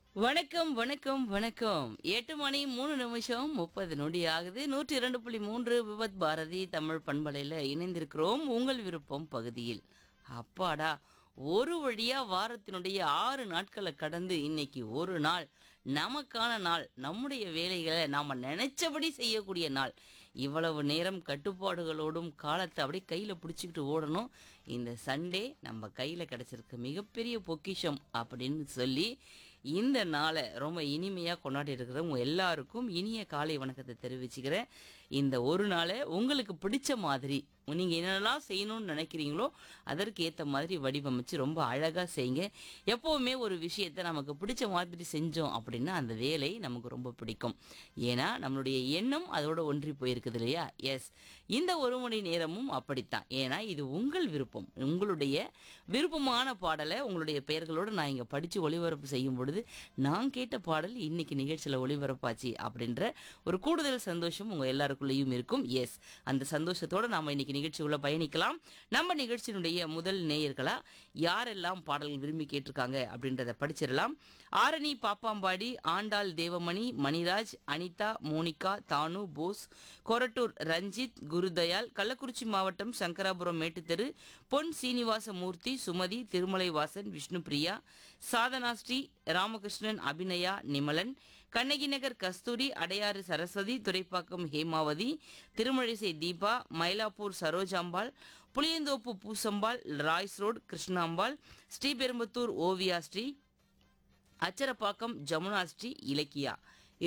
வணக்கம் வணக்கம் வணக்கம் எட்டு மணி மூணு நிமிஷம் முப்பது நொடி ஆகுது நூற்றி இரண்டு புள்ளி மூன்று விபத் பாரதி தமிழ் பண்பலையில் இணைந்திருக்கிறோம் உங்கள் விருப்பம் பகுதியில் அப்பாடா ஒரு வழியா வாரத்தினுடைய ஆறு நாட்களை கடந்து இன்னைக்கு ஒரு நாள் நமக்கான நாள் நம்முடைய வேலைகளை நாம நினைச்சபடி செய்யக்கூடிய நாள் இவ்வளவு நேரம் கட்டுப்பாடுகளோடும் காலத்தை அப்படியே கையில் பிடிச்சிக்கிட்டு ஓடணும் இந்த சண்டே நம்ம கையில் கிடைச்சிருக்க மிகப்பெரிய பொக்கிஷம் அப்படின்னு சொல்லி இந்த நாளை ரொம்ப இனிமையாக கொண்டாடி இருக்கிற உங்க எல்லாருக்கும் இனிய காலை வணக்கத்தை தெரிவிச்சுக்கிறேன் இந்த ஒரு நாளை உங்களுக்கு பிடிச்ச மாதிரி நீங்கள் என்னென்னலாம் செய்யணும்னு நினைக்கிறீங்களோ அதற்கு ஏற்ற மாதிரி வடிவமைச்சு ரொம்ப அழகாக செய்யுங்க எப்போவுமே ஒரு விஷயத்தை நமக்கு பிடிச்ச மாதிரி செஞ்சோம் அப்படின்னா அந்த வேலை நமக்கு ரொம்ப பிடிக்கும் ஏன்னா நம்மளுடைய எண்ணம் அதோட ஒன்றி போயிருக்குது இல்லையா எஸ் இந்த ஒரு மணி நேரமும் அப்படித்தான் ஏன்னா இது உங்கள் விருப்பம் உங்களுடைய விருப்பமான பாடலை உங்களுடைய பெயர்களோடு நான் இங்கே படித்து ஒளிபரப்பு செய்யும் பொழுது நான் கேட்ட பாடல் இன்னைக்கு நிகழ்ச்சியில் ஒளிபரப்பாச்சு அப்படின்ற ஒரு கூடுதல் சந்தோஷம் உங்கள் எல்லாருக்குள்ளேயும் இருக்கும் எஸ் அந்த சந்தோஷத்தோடு நாம் இன்னைக்கு நிகழ்ச்சிக்குள்ள பயணிக்கலாம் நம்ம நிகழ்ச்சியினுடைய முதல் நேயர்களா யாரெல்லாம் பாடல்கள் விரும்பி கேட்டிருக்காங்க அப்படின்றத படிச்சிடலாம் ஆரணி பாப்பாம்பாடி ஆண்டாள் தேவமணி மணிராஜ் அனிதா மோனிகா தானு போஸ் கொரட்டூர் ரஞ்சித் குருதயாள் கள்ளக்குறிச்சி மாவட்டம் சங்கராபுரம் மேட்டுத்தெரு பொன் சீனிவாசமூர்த்தி சுமதி திருமலைவாசன் விஷ்ணுபிரியா சாதனா ஸ்ரீ ராமகிருஷ்ணன் அபிநயா நிமலன் கண்ணகி நகர் கஸ்தூரி அடையாறு சரஸ்வதி துரைப்பாக்கம் ஹேமாவதி திருமழிசை தீபா மயிலாப்பூர் சரோஜாம்பாள் புளியந்தோப்பு பூசம்பாள் ராய்ஸ் ரோடு கிருஷ்ணாம்பாள் ஸ்ரீபெரும்புத்தூர் ஓவியா ஸ்ரீ அச்சரப்பாக்கம் ஜமுனா ஸ்ரீ இலக்கியா